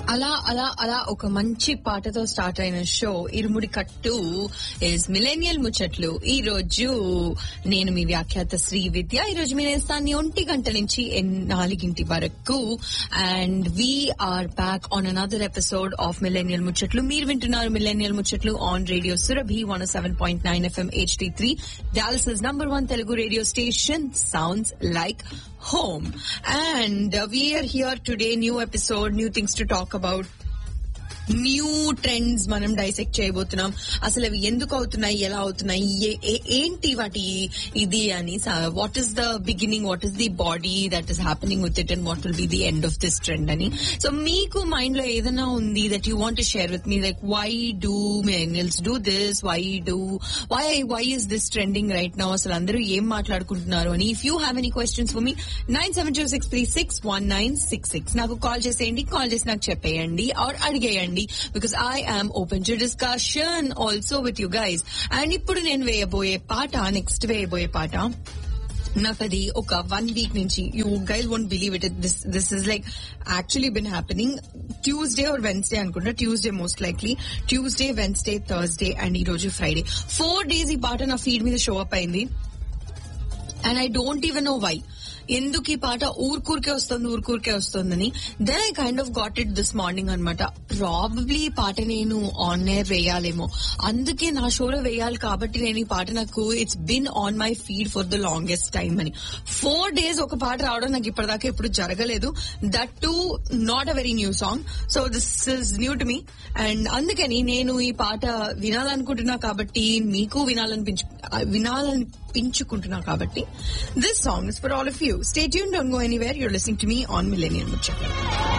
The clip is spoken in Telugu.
అలా అలా అలా ఒక మంచి పాటతో స్టార్ట్ అయిన షో ఇరుముడి కట్టు ఇస్ మిలేనియల్ ముచ్చట్లు ఈ రోజు నేను మీ వ్యాఖ్యాత శ్రీ విద్య ఈ రోజు మీ నేస్తాన్ని ఒంటి గంట నుంచి ఎన్- నాలుగింటి వరకు and we're back on another episode of millennial ముచ్చట్లు మీరు వింటున్నారు మిలేనియల్ ముచ్చట్లు on radio Surabhi one seven point nine FM HD three డాల్స్ number one Telugu radio station sounds like home. And uh, we are here today, new episode, new things to talk about. New trends మనం డైసెక్ట్ చేయబోతున్నాం అసలు అవి ఎందుకు అవుతున్నాయి ఎలా అవుతున్నాయి ఏ- ఏ- ఏంటి వాటి ఇది అని what is the beginning what is the body that is happening with it and what will be the end of this trend అని సో మీకు మైండ్ లో ఏదైనా ఉంది that you want share with me like why do millennials do this why do why why is this trending right now అసలు అందరూ ఏం మాట్లాడుకుంటున్నారు అని if you have any questions for me nine seven zero six three six one nine six six నాకు కాల్ చేసేయండి కాల్ చేసి నాకు చెప్పేయండి ఆర్ అడిగేయండి because I am open to discussion also with you guys and ఇప్పుడు నేను వేయబోయే పాట నెక్స్ట్ వేయబోయే పాట నాకు అది ఒక వన్ వీక్ నుంచి you guys won't believe it this this is like actually been happening Tuesday or Wednesday అనుకుంటా Tuesday most likely Tuesday Wednesday Thursday and ఈ రోజు ఫ్రైడే ఫోర్ డేస్ ఈ పాట నా ఫీడ్ మీద షో అప్ అయింది and I don't even know why ఎందుకు ఈ పాట ఊరుకూరికే వస్తుంది ఊరుకూరికే వస్తుందని then I kind of got it this morning అనమాట ప్రాబబ్లీ ఈ పాట నేను ఆన్ ఎయిర్ వేయాలేమో అందుకే నా షోలో వేయాలి కాబట్టి నేను ఈ పాట నాకు it's been on my feed for the longest time అని ఫోర్ డేస్ ఒక పాట రావడం నాకు ఇప్పటిదాకా ఎప్పుడు జరగలేదు that to not a very new song so this is new to me and అందుకని నేను ఈ పాట వినాలనుకుంటున్నా కాబట్టి మీకు వినాలనిపించు వినాలనిపించుకుంటున్నా కాబట్టి this song is for all of you stay యూన్ don't go anywhere you're listening to me on millennial ముచ్చట్లు